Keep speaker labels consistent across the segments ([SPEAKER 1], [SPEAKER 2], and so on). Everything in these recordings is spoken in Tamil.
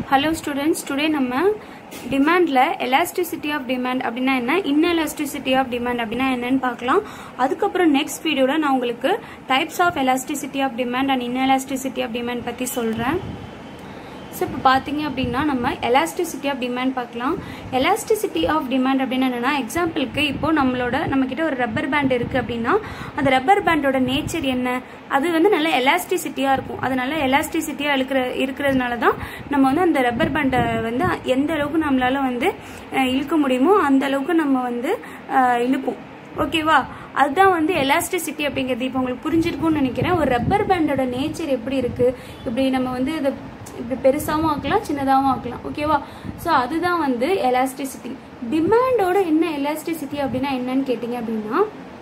[SPEAKER 1] ஹலோ ஸ்டூடெண்ட்ஸ் டுடே நம்ம டிமாண்டில் எலாஸ்டிசிட்டி ஆஃப் டிமாண்ட் அப்படின்னா என்ன இன்எலாஸ்டிசிட்டி ஆஃப் டிமாண்ட் அப்படின்னா என்னன்னு பார்க்கலாம் அதுக்கப்புறம் நெக்ஸ்ட் வீடியோவில் நான் உங்களுக்கு types of elasticity of demand and inelasticity of demand பற்றி சொல்கிறேன் ஸோ இப்போ பார்த்தீங்க அப்படின்னா நம்ம எலாஸ்டிசிட்டி ஆஃப் டிமாண்ட் பார்க்கலாம் எலாஸ்டிசிட்டி ஆஃப் டிமாண்ட் அப்படின்னு என்னென்னா எக்ஸாம்பிளுக்கு இப்போ நம்மளோட நம்மக்கிட்ட ஒரு ரப்பர் பேண்ட் இருக்குது அப்படின்னா அந்த ரப்பர் பேண்டோட நேச்சர் என்ன அது வந்து நல்ல எலாஸ்டிசிட்டியாக இருக்கும் அது நல்ல எலாஸ்டிசிட்டியாக இருக்கிற இருக்கிறதுனால தான் நம்ம வந்து அந்த ரப்பர் பேண்டை வந்து எந்த அளவுக்கு நம்மளால வந்து அஹ், இழுக்க முடியுமோ அந்த அளவுக்கு நம்ம வந்து அஹ், இழுப்போம் ஓகேவா அதுதான் வந்து எலாஸ்டிசிட்டி அப்படிங்கிறது இப்போ உங்களுக்கு புரிஞ்சிருக்கும்னு நினைக்கிறேன் ஒரு ரப்பர் பேண்டோட நேச்சர் எப்படி இருக்கு இப்படி நம்ம வந்து இதை இப்படி பெருசாகவும் ஆக்கலாம் சின்னதாகவும் ஆக்கலாம் ஓகேவா ஸோ அதுதான் வந்து எலாஸ்டிசிட்டி டிமாண்டோட என்ன எலாஸ்டிசிட்டி அப்படின்னா என்னன்னு கேட்டிங்க அப்படின்னா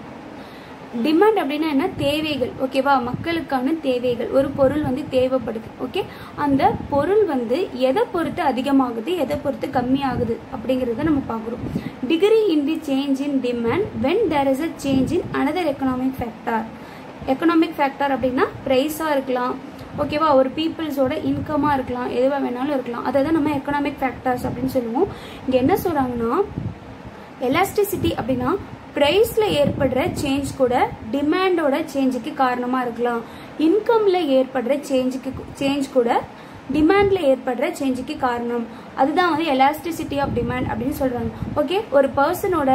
[SPEAKER 1] டிமாண்ட் அப்படின்னா என்ன தேவைகள் ஓகேவா மக்களுக்கான தேவைகள் ஒரு பொருள் வந்து தேவைப்படுது ஓகே அந்த பொருள் வந்து எதை பொறுத்து அதிகமாகுது எதை பொறுத்து கம்மியாகுது அப்படிங்கிறத நம்ம பார்க்குறோம் degree in the change in demand when there is a change in another economic factor economic factor அப்படின்னா ப்ரைஸாக இருக்கலாம் ஓகேவா ஒரு பீப்புள்ஸோட இன்கமாக இருக்கலாம் எதுவாக வேணாலும் இருக்கலாம் அதை தான் நம்ம எக்கனாமிக் ஃபேக்டர்ஸ் அப்படின்னு சொல்லுவோம் இங்கே என்ன சொல்கிறாங்கன்னா எலாஸ்டிசிட்டி அப்படின்னா ப்ரைஸில் ஏற்படுற சேஞ்ச் கூட டிமாண்டோட சேஞ்சுக்கு காரணமாக இருக்கலாம் இன்கமில் ஏற்படுற சேஞ்சுக்கு சேஞ்ச் கூட டிமாண்டில் ஏற்படுற சேஞ்சுக்கு காரணம் அதுதான் வந்து எலாஸ்டிசிட்டி ஆஃப் டிமாண்ட் அப்படின்னு சொல்கிறாங்க ஓகே ஒரு பர்சனோட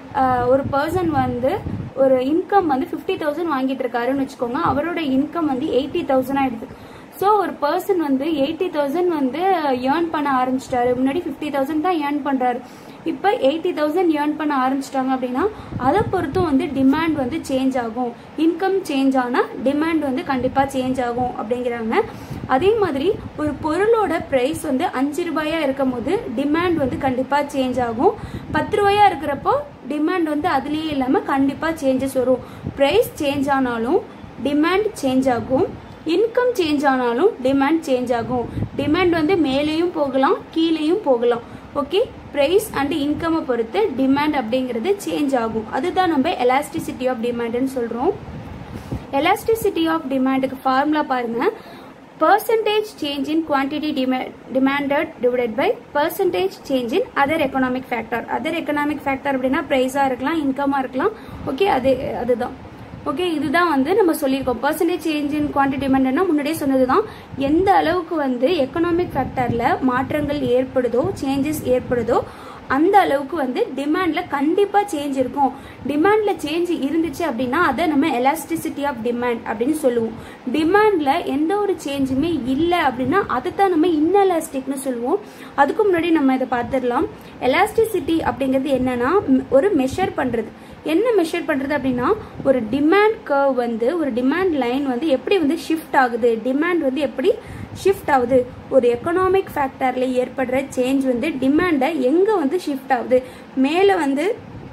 [SPEAKER 1] ஒரு பர்சன் வந்து ஒரு இன்கம் வந்து ஃபிஃப்டி தௌசண்ட் வாங்கிட்டு இருக்காருன்னு வச்சுக்கோங்க அவரோட இன்கம் வந்து எயிட்டி தௌசண்ட் ஆயிடுது ஸோ ஒரு பர்சன் வந்து எயிட்டி தௌசண்ட் வந்து ஏர்ன் பண்ண ஆரம்பிச்சிட்டாரு முன்னாடி ஃபிஃப்டி தௌசண்ட் தான் ஏர்ன் பண்ணுறாரு இப்போ எயிட்டி தௌசண்ட் ஏர்ன் பண்ண ஆரம்பிச்சிட்டாங்க அப்படின்னா அதை பொறுத்தும் வந்து டிமாண்ட் வந்து சேஞ்ச் ஆகும் இன்கம் சேஞ்ச் ஆனால் டிமாண்ட் வந்து கண்டிப்பாக சேஞ்ச் ஆகும் அப்படிங்கிறாங்க அதே மாதிரி ஒரு பொருளோட ப்ரைஸ் வந்து அஞ்சு ரூபாயா இருக்கும் போது டிமாண்ட் வந்து கண்டிப்பாக சேஞ்ச் ஆகும் பத்து ரூபாயா இருக்கிறப்போ டிமாண்ட் வந்து அதுலேயே இல்லாமல் கண்டிப்பாக சேஞ்சஸ் வரும் ப்ரைஸ் சேஞ்ச் ஆனாலும் டிமாண்ட் சேஞ்ச் ஆகும் இன்கம் சேஞ்ச் ஆனாலும் டிமாண்ட் சேஞ்ச் ஆகும் டிமாண்ட் வந்து மேலேயும் போகலாம் கீழேயும் போகலாம் ஓகே ப்ரைஸ் அண்ட் இன்கம்மை பொறுத்து டிமாண்ட் அப்படிங்கிறது சேஞ்ச் ஆகும் அதுதான் நம்ம எலாஸ்டிசிட்டி ஆஃப் டிமாண்ட்னு சொல்கிறோம் எலாஸ்டிசிட்டி ஆஃப் டிமாண்டுக்கு ஃபார்முலா பாருங்க percentage change in quantity dema- demanded divided by percentage change in other economic factor other economic factor அப்படின்னா ப்ரைஸாக இருக்கலாம் இன்கமாக இருக்கலாம் ஓகே அது அதுதான் ஓகே இதுதான் வந்து நம்ம சொல்லியிருக்கோம் பர்சன்டேஜ் சேஞ்ச் இன் குவான்டிட்டி டிமாண்ட்னா முன்னாடியே சொன்னது தான் எந்த அளவுக்கு வந்து எக்கனாமிக் ஃபேக்டரில் மாற்றங்கள் ஏற்படுதோ சேஞ்சஸ் ஏற்படுதோ அந்த அளவுக்கு வந்து டிமாண்ட்ல கண்டிப்பா சேஞ்ச் இருக்கும் டிமாண்ட்ல சேஞ்ச் இருந்துச்சு அப்படின்னா அதை நம்ம எலாஸ்டிசிட்டி ஆஃப் டிமாண்ட் அப்படின்னு சொல்லுவோம் டிமாண்ட்ல எந்த ஒரு சேஞ்சுமே இல்லை அப்படின்னா அதை தான் நம்ம இன்எலாஸ்டிக்னு சொல்லுவோம் அதுக்கு முன்னாடி நம்ம இதை பார்த்துடலாம் எலாஸ்டிசிட்டி அப்படிங்கிறது என்னன்னா ம், ஒரு மெஷர் பண்றது என்ன மெஷர் பண்றது அப்படின்னா ஒரு டிமாண்ட் கர்வ் வந்து ஒரு டிமாண்ட் லைன் வந்து எப்படி வந்து ஷிஃப்ட் ஆகுது டிமாண்ட் வந்து எப்படி ஷிஃப்ட் ஆகுது ஒரு எக்கனாமிக் ஃபேக்டர்ல ஏற்படுற சேஞ்ச் வந்து டிமாண்டை எங்க வந்து ஷிஃப்ட் ஆகுது மேலே வந்து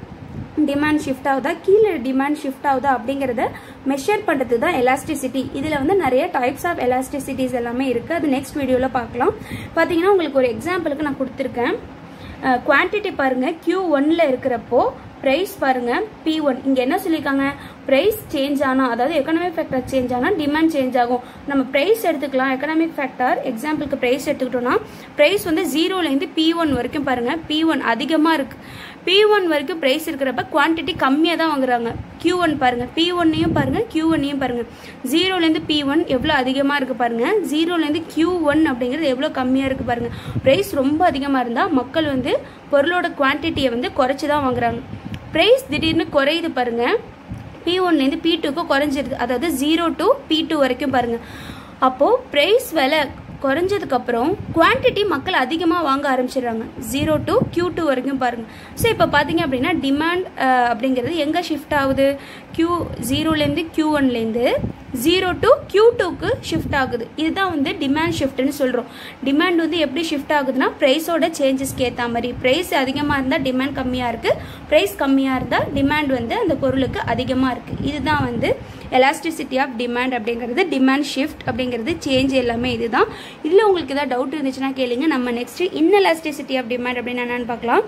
[SPEAKER 1] டிமாண்ட் ஷிஃப்ட் ஆகுதா கீழே டிமாண்ட் ஷிஃப்ட் ஆகுதா அப்படிங்கிறத மெஷர் பண்ணுறது தான் எலாஸ்டிசிட்டி இதில் வந்து நிறைய டைப்ஸ் ஆஃப் எலாஸ்டிசிட்டிஸ் எல்லாமே இருக்குது அது நெக்ஸ்ட் வீடியோவில் பார்க்கலாம் பார்த்தீங்கன்னா உங்களுக்கு ஒரு எக்ஸாம்பிளுக்கு நான் கொடுத்துருக்கேன் குவான்டிட்டி பாருங்க Q ஒன்ல இருக்கிறப்போ ப்ரைஸ் பாருங்க பி ஒன் இங்க என்ன சொல்லியிருக்காங்க ப்ரைஸ் சேஞ்ச் ஆனா அதாவது எக்கனாமிக் ஃபேக்டர் சேஞ்ச் ஆனா டிமாண்ட் சேஞ்ச் ஆகும் நம்ம ப்ரைஸ் எடுத்துக்கலாம் எக்கனாமிக் ஃபேக்டர் எக்ஸாம்பிளுக்கு ப்ரைஸ் எடுத்துக்கிட்டோம்னா ப்ரைஸ் வந்து ஜீரோல இருந்து பி ஒன் வரைக்கும் பாருங்க பி ஒன் அதிகமா இருக்கு பி ஒன் வரைக்கும் ப்ரைஸ் இருக்கிறப்ப குவான்டிட்டி கம்மியாக தான் வாங்குறாங்க Q ஒன் பாருங்க பி ஒன்னையும் பாருங்க Q ஒன்னையும் பாருங்க ஜீரோலேருந்து பி ஒன் எவ்வளோ அதிகமாக இருக்கு பாருங்க ஜீரோலேருந்து Q ஒன் அப்படிங்கிறது எவ்வளோ கம்மியாக இருக்கு பாருங்க ப்ரைஸ் ரொம்ப அதிகமாக இருந்தால் மக்கள் வந்து பொருளோட குவான்டிட்டியை வந்து குறைச்சி தான் வாங்குறாங்க ப்ரைஸ் திடீர்னு குறையுது பாருங்க பி ஒன்லேருந்து பி டூக்கு குறைஞ்சிருது அதாவது ஜீரோ டு பி டூ வரைக்கும் பாருங்க அப்போது ப்ரைஸ் விலை குறைஞ்சதுக்கப்புறம் குவான்டிட்டி மக்கள் அதிகமாக வாங்க ஆரம்பிச்சிடுறாங்க ஜீரோ டு Q டூ வரைக்கும் பாருங்க ஸோ இப்போ பார்த்தீங்க அப்படின்னா டிமாண்ட் அப்படிங்கிறது எங்கே ஷிஃப்ட் ஆகுது Q ஜீரோலேருந்து Q ஒன்லேருந்து ஜீரோ டு Q டூக்கு ஷிஃப்ட் ஆகுது இதுதான் வந்து டிமாண்ட் ஷிஃப்ட்னு சொல்கிறோம் டிமாண்ட் வந்து எப்படி ஷிஃப்ட் ஆகுதுன்னா ப்ரைஸோட சேஞ்சஸ்க்கு ஏற்ற மாதிரி ப்ரைஸ் அதிகமாக இருந்தால் டிமாண்ட் கம்மியாக இருக்குது ப்ரைஸ் கம்மியாக இருந்தால் டிமாண்ட் வந்து அந்த பொருளுக்கு அதிகமாக இருக்குது இதுதான் வந்து எலாஸ்டிசிட்டி ஆஃப் டிமாண்ட் அப்படிங்கிறது டிமாண்ட் ஷிஃப்ட் அப்படிங்கிறது சேஞ்ச் எல்லாமே இதுதான் இதில் உங்களுக்கு ஏதாவது டவுட் இருந்துச்சுன்னா கேளுங்க நம்ம நெக்ஸ்ட் இன்எலாஸ்டிசிட்டி ஆஃப் டிமாண்ட் அப்படின்னு என்னன்னு பார்க்கலாம்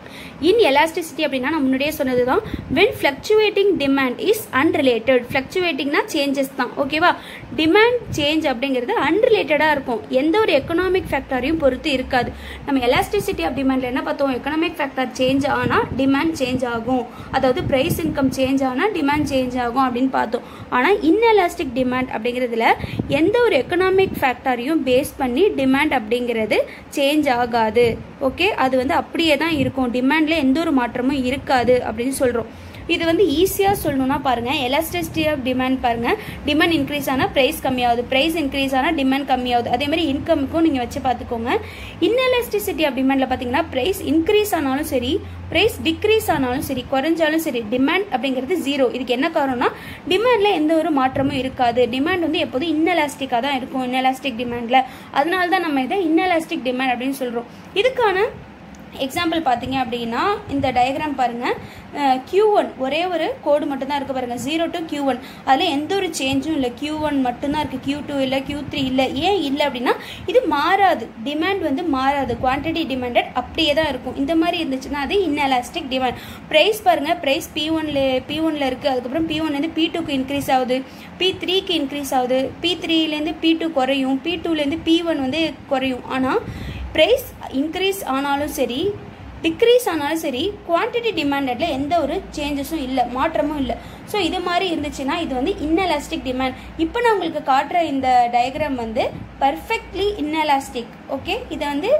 [SPEAKER 1] இன் எலாஸ்டிசிட்டி அப்படின்னா நான் முன்னாடியே சொன்னது தான் when fluctuating demand is unrelated ஃப்ளக்சுவேட்டிங்னா சேஞ்சஸ் தான் ஓகேவா டிமாண்ட் சேஞ்ச் அப்படிங்கிறது அன்ரிலேட்டடாக இருக்கும் எந்த ஒரு எக்கனாமிக் ஃபேக்டரையும் பொறுத்து இருக்காது நம்ம எலாஸ்டிசிட்டி ஆஃப் டிமாண்டில் என்ன பார்த்தோம் எக்கனாமிக் ஃபேக்டர் சேஞ்ச் ஆனால் டிமாண்ட் சேஞ்ச் ஆகும் அதாவது ப்ரைஸ் இன்கம் சேஞ்ச் ஆனால் டிமாண்ட் சேஞ்ச் ஆகும் அப்படின்னு பார்த்தோம் ஆனால் இன்எலாஸ்டிக் டிமாண்ட் அப்படிங்கிறதுல எந்த ஒரு எக்கனாமிக் ஃபேக்டரையும் பேஸ் பண்ணி டிமாண்ட் அப்படிங்கிறது சேஞ்ச் ஆகாது ஓகே அது வந்து அப்படியே தான் இருக்கும் டிமாண்டில் எந்த ஒரு மாற்றமும் இருக்காது அப்படின்னு சொல்கிறோம் இது வந்து ஈஸியாக சொல்லணும்னா பாருங்க எலாஸ்டிசிட்டி ஆஃப் டிமாண்ட் பாருங்க டிமாண்ட் இன்க்ரீஸ் ஆனால் ப்ரைஸ் கம்மியாகுது ப்ரைஸ் இன்க்ரீஸ் ஆனால் டிமாண்ட் கம்மியாகுது அதே மாதிரி இன்கமுக்கும் நீங்கள் வச்சு பார்த்துக்கோங்க இன்எலாஸ்டிசிட்டி ஆஃப் டிமாண்டில் பார்த்தீங்கன்னா ப்ரைஸ் இன்க்ரீஸ் ஆனாலும் சரி ப்ரைஸ் டிக்ரீஸ் ஆனாலும் சரி குறைஞ்சாலும் சரி டிமாண்ட் அப்படிங்கிறது ஜீரோ இதுக்கு என்ன காரணம்னா டிமாண்டில் எந்த ஒரு மாற்றமும் இருக்காது டிமாண்ட் வந்து எப்போதும் இன்னெலாஸ்டிக்காக தான் இருக்கும் இன்னெலாஸ்டிக் டிமாண்டில் அதனால தான் நம்ம இதை இன்னெலாஸ்டிக் டிமாண்ட் அப்படின்னு சொல்கிறோம் இதுக்கான எக்ஸாம்பிள் பார்த்தீங்க அப்படின்னா இந்த டயக்ராம் பாருங்க கியூ ஒன் ஒரே ஒரு கோடு மட்டும்தான் இருக்கு பாருங்க ஜீரோ டு கியூ ஒன் அதில் எந்த ஒரு சேஞ்சும் இல்லை கியூ ஒன் மட்டும்தான் இருக்கு கியூ டூ இல்லை கியூ த்ரீ இல்லை ஏன் இல்லை அப்படின்னா இது மாறாது டிமாண்ட் வந்து மாறாது குவான்டிட்டி டிமாண்டட் அப்படியே தான் இருக்கும் இந்த மாதிரி இருந்துச்சுன்னா அது இன்எலாஸ்டிக் டிமாண்ட் ப்ரைஸ் பாருங்க ப்ரைஸ் பி ஒன்ல பி ஒன்ல இருக்கு அதுக்கப்புறம் பி ஒன்லேருந்து பி டூக்கு இன்க்ரீஸ் ஆகுது பி த்ரீக்கு இன்க்ரீஸ் ஆகுது பி த்ரீலேருந்து பி டூ குறையும் பி டூலேருந்து பி ஒன் வந்து குறையும் ஆனால் ப்ரைஸ் இன்க்ரீஸ் ஆனாலும் சரி டிக்ரீஸ் ஆனாலும் சரி குவான்டிட்டி டிமாண்டட்ல எந்த ஒரு சேஞ்சஸும் இல்லை மாற்றமும் இல்லை ஸோ இது மாதிரி இருந்துச்சுன்னா இது வந்து இன்னெலாஸ்டிக் டிமாண்ட் இப்போ நான் உங்களுக்கு காட்டுற இந்த டயக்ராம் வந்து பர்ஃபெக்ட்லி இன்னெலாஸ்டிக் ஓகே இதை வந்து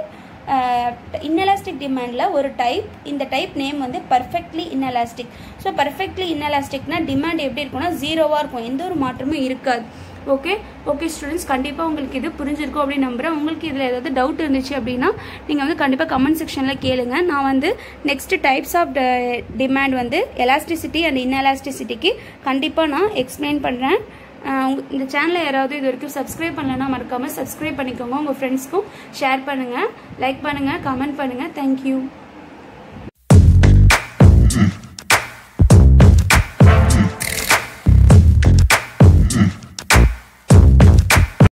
[SPEAKER 1] இன்னெலாஸ்டிக் டிமாண்டில் ஒரு டைப் இந்த டைப் நேம் வந்து பர்ஃபெக்ட்லி இன்னெலாஸ்டிக் ஸோ பர்ஃபெக்ட்லி இன்னெலாஸ்டிக்னா டிமாண்ட் எப்படி இருக்கும்னா ஜீரோவாக இருக்கும் எந்த ஒரு மாற்றமும் இருக்காது ஓகே ஓகே ஸ்டூடெண்ட்ஸ் கண்டிப்பாக உங்களுக்கு இது புரிஞ்சிருக்கும் அப்படின்னு நம்புகிறேன் உங்களுக்கு இதில் ஏதாவது டவுட் இருந்துச்சு அப்படின்னா நீங்கள் வந்து கண்டிப்பாக கமெண்ட் செக்ஷனில் கேளுங்க நான் வந்து நெக்ஸ்ட் டைப்ஸ் ஆஃப் டிமாண்ட் வந்து எலாஸ்டிசிட்டி அண்ட் இன்எலாஸ்டிசிட்டிக்கு கண்டிப்பாக நான் எக்ஸ்பிளைன் பண்ணுறேன் இந்த சேனலை யாராவது இது வரைக்கும் சப்ஸ்கிரைப் பண்ணலன்னா மறக்காமல் சப்ஸ்கிரைப் பண்ணிக்கோங்க உங்கள் ஃப்ரெண்ட்ஸ்க்கும் ஷேர் பண்ணுங்கள் லைக் பண்ணுங்கள் கமெண்ட் பண்ணுங்கள் தேங்க்யூ